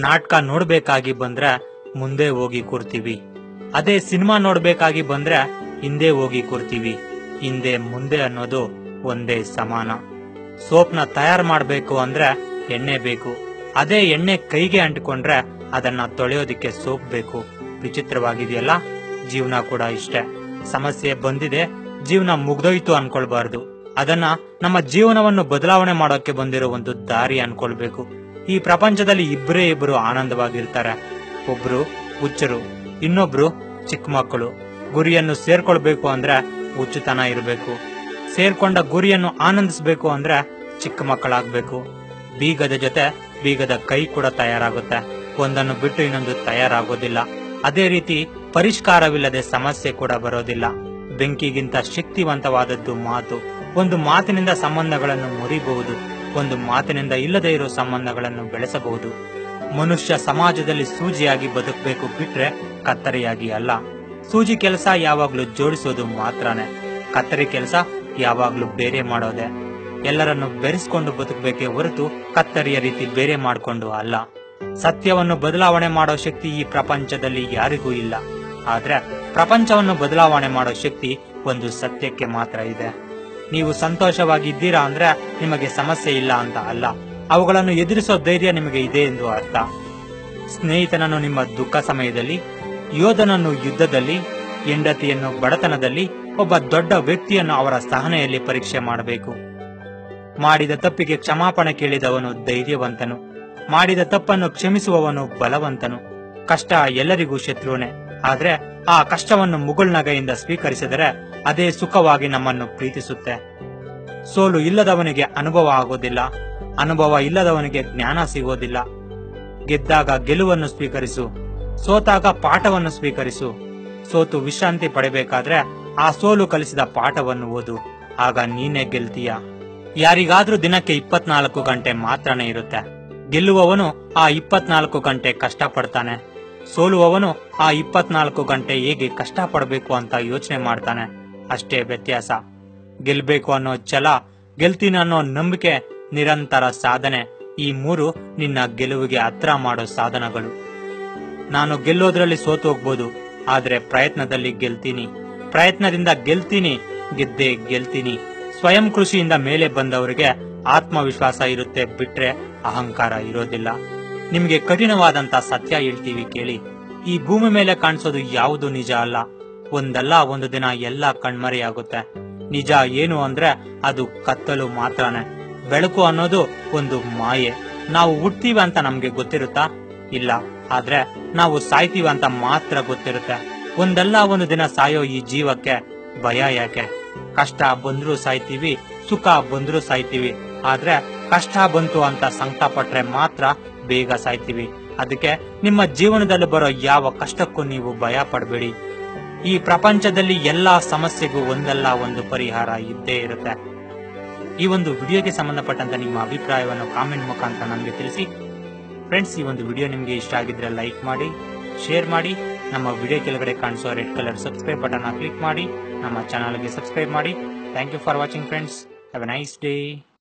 ನಾಟಕ ನೋಡ್ಬೇಕಾಗಿ ಬಂದ್ರೆ ಮುಂದೆ ಹೋಗಿ ಕೂರ್ತೀವಿ ಅದೇ ಸಿನಿಮಾ ನೋಡ್ಬೇಕಾಗಿ ಬಂದ್ರೆ ಹಿಂದೆ ಹೋಗಿ ಕೂರ್ತೀವಿ ಹಿಂದೆ ಮುಂದೆ ಅನ್ನೋದು ಒಂದೇ ಸಮಾನ ಸೋಪ್ನ ತಯಾರು ಮಾಡ್ಬೇಕು ಅಂದ್ರೆ ಎಣ್ಣೆ ಬೇಕು ಅದೇ ಎಣ್ಣೆ ಕೈಗೆ ಅಂಟಿಕೊಂಡ್ರೆ ಅದನ್ನ ತೊಳೆಯೋದಿಕ್ಕೆ ಸೋಪ್ ಬೇಕು ವಿಚಿತ್ರವಾಗಿದೆಯಲ್ಲ ಜೀವನ ಕೂಡ ಇಷ್ಟೇ ಸಮಸ್ಯೆ ಬಂದಿದೆ ಜೀವನ ಮುಗ್ದೋಯ್ತು ಅನ್ಕೊಳ್ಬಾರ್ದು ಅದನ್ನ ನಮ್ಮ ಜೀವನವನ್ನು ಬದಲಾವಣೆ ಮಾಡೋಕೆ ಬಂದಿರೋ ಒಂದು ದಾರಿ ಅನ್ಕೊಳ್ಬೇಕು ಈ ಪ್ರಪಂಚದಲ್ಲಿ ಇಬ್ಬರೇ ಇಬ್ಬರು ಆನಂದವಾಗಿರ್ತಾರೆ ಒಬ್ರು ಹುಚ್ಚರು ಇನ್ನೊಬ್ರು ಚಿಕ್ಕ ಮಕ್ಕಳು ಗುರಿಯನ್ನು ಸೇರ್ಕೊಳ್ಬೇಕು ಅಂದ್ರೆ ಹುಚ್ಚುತನ ಇರಬೇಕು ಸೇರ್ಕೊಂಡ ಗುರಿಯನ್ನು ಆನಂದಿಸಬೇಕು ಅಂದ್ರೆ ಚಿಕ್ಕ ಮಕ್ಕಳಾಗ್ಬೇಕು ಬೀಗದ ಜೊತೆ ಬೀಗದ ಕೈ ಕೂಡ ತಯಾರಾಗುತ್ತೆ ಒಂದನ್ನು ಬಿಟ್ಟು ಇನ್ನೊಂದು ತಯಾರಾಗೋದಿಲ್ಲ ಅದೇ ರೀತಿ ಪರಿಷ್ಕಾರವಿಲ್ಲದೆ ಸಮಸ್ಯೆ ಕೂಡ ಬರೋದಿಲ್ಲ ಬೆಂಕಿಗಿಂತ ಶಕ್ತಿವಂತವಾದದ್ದು ಮಾತು ಒಂದು ಮಾತಿನಿಂದ ಸಂಬಂಧಗಳನ್ನು ಮುರಿಬಹುದು ಒಂದು ಮಾತಿನಿಂದ ಇಲ್ಲದೆ ಇರೋ ಸಂಬಂಧಗಳನ್ನು ಬೆಳೆಸಬಹುದು ಮನುಷ್ಯ ಸಮಾಜದಲ್ಲಿ ಸೂಜಿಯಾಗಿ ಬದುಕಬೇಕು ಬಿಟ್ರೆ ಕತ್ತರಿಯಾಗಿ ಅಲ್ಲ ಸೂಜಿ ಕೆಲಸ ಯಾವಾಗ್ಲೂ ಜೋಡಿಸೋದು ಮಾತ್ರನೇ ಕತ್ತರಿ ಕೆಲಸ ಯಾವಾಗ್ಲೂ ಬೇರೆ ಮಾಡೋದೆ ಎಲ್ಲರನ್ನು ಬೆರೆಸ್ಕೊಂಡು ಬದುಕಬೇಕೇ ಹೊರತು ಕತ್ತರಿಯ ರೀತಿ ಬೇರೆ ಮಾಡಿಕೊಂಡು ಅಲ್ಲ ಸತ್ಯವನ್ನು ಬದಲಾವಣೆ ಮಾಡೋ ಶಕ್ತಿ ಈ ಪ್ರಪಂಚದಲ್ಲಿ ಯಾರಿಗೂ ಇಲ್ಲ ಆದ್ರೆ ಪ್ರಪಂಚವನ್ನು ಬದಲಾವಣೆ ಮಾಡೋ ಶಕ್ತಿ ಒಂದು ಸತ್ಯಕ್ಕೆ ಮಾತ್ರ ಇದೆ ನೀವು ಸಂತೋಷವಾಗಿದ್ದೀರಾ ಅಂದ್ರೆ ನಿಮಗೆ ಸಮಸ್ಯೆ ಇಲ್ಲ ಅಂತ ಅಲ್ಲ ಅವುಗಳನ್ನು ಎದುರಿಸೋ ಧೈರ್ಯ ನಿಮಗೆ ಇದೆ ಎಂದು ಅರ್ಥ ಸ್ನೇಹಿತನನ್ನು ನಿಮ್ಮ ದುಃಖ ಸಮಯದಲ್ಲಿ ಯೋಧನನ್ನು ಯುದ್ಧದಲ್ಲಿ ಹೆಂಡತಿಯನ್ನು ಬಡತನದಲ್ಲಿ ಒಬ್ಬ ದೊಡ್ಡ ವ್ಯಕ್ತಿಯನ್ನು ಅವರ ಸಹನೆಯಲ್ಲಿ ಪರೀಕ್ಷೆ ಮಾಡಬೇಕು ಮಾಡಿದ ತಪ್ಪಿಗೆ ಕ್ಷಮಾಪಣೆ ಕೇಳಿದವನು ಧೈರ್ಯವಂತನು ಮಾಡಿದ ತಪ್ಪನ್ನು ಕ್ಷಮಿಸುವವನು ಬಲವಂತನು ಕಷ್ಟ ಎಲ್ಲರಿಗೂ ಶತ್ರುನೇ ಆದ್ರೆ ಆ ಕಷ್ಟವನ್ನು ಮುಗುಳ್ನಗೆಯಿಂದ ಸ್ವೀಕರಿಸಿದರೆ ಅದೇ ಸುಖವಾಗಿ ನಮ್ಮನ್ನು ಪ್ರೀತಿಸುತ್ತೆ ಸೋಲು ಇಲ್ಲದವನಿಗೆ ಅನುಭವ ಆಗೋದಿಲ್ಲ ಅನುಭವ ಇಲ್ಲದವನಿಗೆ ಜ್ಞಾನ ಸಿಗೋದಿಲ್ಲ ಗೆದ್ದಾಗ ಗೆಲುವನ್ನು ಸ್ವೀಕರಿಸು ಸೋತಾಗ ಪಾಠವನ್ನು ಸ್ವೀಕರಿಸು ಸೋತು ವಿಶ್ರಾಂತಿ ಪಡೆಬೇಕಾದ್ರೆ ಆ ಸೋಲು ಕಲಿಸಿದ ಪಾಠವನ್ನು ಓದು ಆಗ ನೀನೇ ಗೆಲ್ತೀಯ ಯಾರಿಗಾದ್ರೂ ದಿನಕ್ಕೆ ಇಪ್ಪತ್ನಾಲ್ಕು ಗಂಟೆ ಮಾತ್ರನೇ ಇರುತ್ತೆ ಗೆಲ್ಲುವವನು ಆ ಇಪ್ಪತ್ನಾಲ್ಕು ಗಂಟೆ ಕಷ್ಟಪಡ್ತಾನೆ ಸೋಲುವವನು ಆ ಇಪ್ಪತ್ನಾಲ್ಕು ಗಂಟೆ ಹೇಗೆ ಕಷ್ಟಪಡಬೇಕು ಅಂತ ಯೋಚನೆ ಮಾಡ್ತಾನೆ ಅಷ್ಟೇ ವ್ಯತ್ಯಾಸ ಗೆಲ್ಬೇಕು ಅನ್ನೋ ಛಲ ಗೆಲ್ತೀನಿ ಅನ್ನೋ ನಂಬಿಕೆ ನಿರಂತರ ಸಾಧನೆ ಈ ಮೂರು ನಿನ್ನ ಗೆಲುವಿಗೆ ಹತ್ರ ಮಾಡೋ ಸಾಧನಗಳು ನಾನು ಗೆಲ್ಲೋದ್ರಲ್ಲಿ ಸೋತು ಹೋಗ್ಬೋದು ಆದ್ರೆ ಪ್ರಯತ್ನದಲ್ಲಿ ಗೆಲ್ತೀನಿ ಪ್ರಯತ್ನದಿಂದ ಗೆಲ್ತೀನಿ ಗೆದ್ದೆ ಗೆಲ್ತೀನಿ ಸ್ವಯಂ ಕೃಷಿಯಿಂದ ಮೇಲೆ ಬಂದವರಿಗೆ ಆತ್ಮವಿಶ್ವಾಸ ಇರುತ್ತೆ ಬಿಟ್ರೆ ಅಹಂಕಾರ ಇರೋದಿಲ್ಲ ನಿಮ್ಗೆ ಕಠಿಣವಾದಂತ ಸತ್ಯ ಹೇಳ್ತೀವಿ ಕೇಳಿ ಈ ಭೂಮಿ ಮೇಲೆ ಕಾಣಿಸೋದು ಯಾವುದು ನಿಜ ಅಲ್ಲ ಒಂದಲ್ಲ ಒಂದು ದಿನ ಎಲ್ಲ ಕಣ್ಮರೆಯಾಗುತ್ತೆ ನಿಜ ಏನು ಅಂದ್ರೆ ಅದು ಕತ್ತಲು ಮಾತ್ರನೇ ಬೆಳಕು ಅನ್ನೋದು ಒಂದು ಮಾಯೆ ನಾವು ಹುಟ್ತೀವಿ ಅಂತ ನಮ್ಗೆ ಗೊತ್ತಿರುತ್ತಾ ಇಲ್ಲ ಆದ್ರೆ ನಾವು ಸಾಯ್ತೀವಿ ಅಂತ ಮಾತ್ರ ಗೊತ್ತಿರುತ್ತೆ ಒಂದಲ್ಲ ಒಂದು ದಿನ ಸಾಯೋ ಈ ಜೀವಕ್ಕೆ ಭಯ ಯಾಕೆ ಕಷ್ಟ ಬಂದ್ರೂ ಸಾಯ್ತೀವಿ ಸುಖ ಬಂದ್ರೂ ಸಾಯ್ತೀವಿ ಆದ್ರೆ ಕಷ್ಟ ಬಂತು ಅಂತ ಸಂಕಟ ಪಟ್ರೆ ಮಾತ್ರ ಬೇಗ ಸಾಯ್ತೀವಿ ಅದಕ್ಕೆ ನಿಮ್ಮ ಜೀವನದಲ್ಲಿ ಬರೋ ಯಾವ ಕಷ್ಟಕ್ಕೂ ನೀವು ಭಯ ಪಡಬೇಡಿ ಈ ಪ್ರಪಂಚದಲ್ಲಿ ಎಲ್ಲಾ ಸಮಸ್ಯೆಗೂ ಒಂದಲ್ಲ ಒಂದು ಪರಿಹಾರ ಇದ್ದೇ ಇರುತ್ತೆ ಈ ಒಂದು ವಿಡಿಯೋಗೆ ಸಂಬಂಧಪಟ್ಟಂತ ನಿಮ್ಮ ಅಭಿಪ್ರಾಯವನ್ನು ಕಾಮೆಂಟ್ ಮುಖಾಂತರ ನಮಗೆ ತಿಳಿಸಿ ಫ್ರೆಂಡ್ಸ್ ಈ ಒಂದು ವಿಡಿಯೋ ನಿಮಗೆ ಇಷ್ಟ ಆಗಿದ್ರೆ ಲೈಕ್ ಮಾಡಿ ಶೇರ್ ಮಾಡಿ ನಮ್ಮ ವಿಡಿಯೋ ಕೆಳಗಡೆ ಕಾಣಿಸೋ red colour subscribe button click ಮಾಡಿ ನಮ್ಮ ಚಾನಲ್ಗೆ ಸಬ್ಸ್ಕ್ರೈಬ್ ಮಾಡಿ thank you for watching friends have a nice day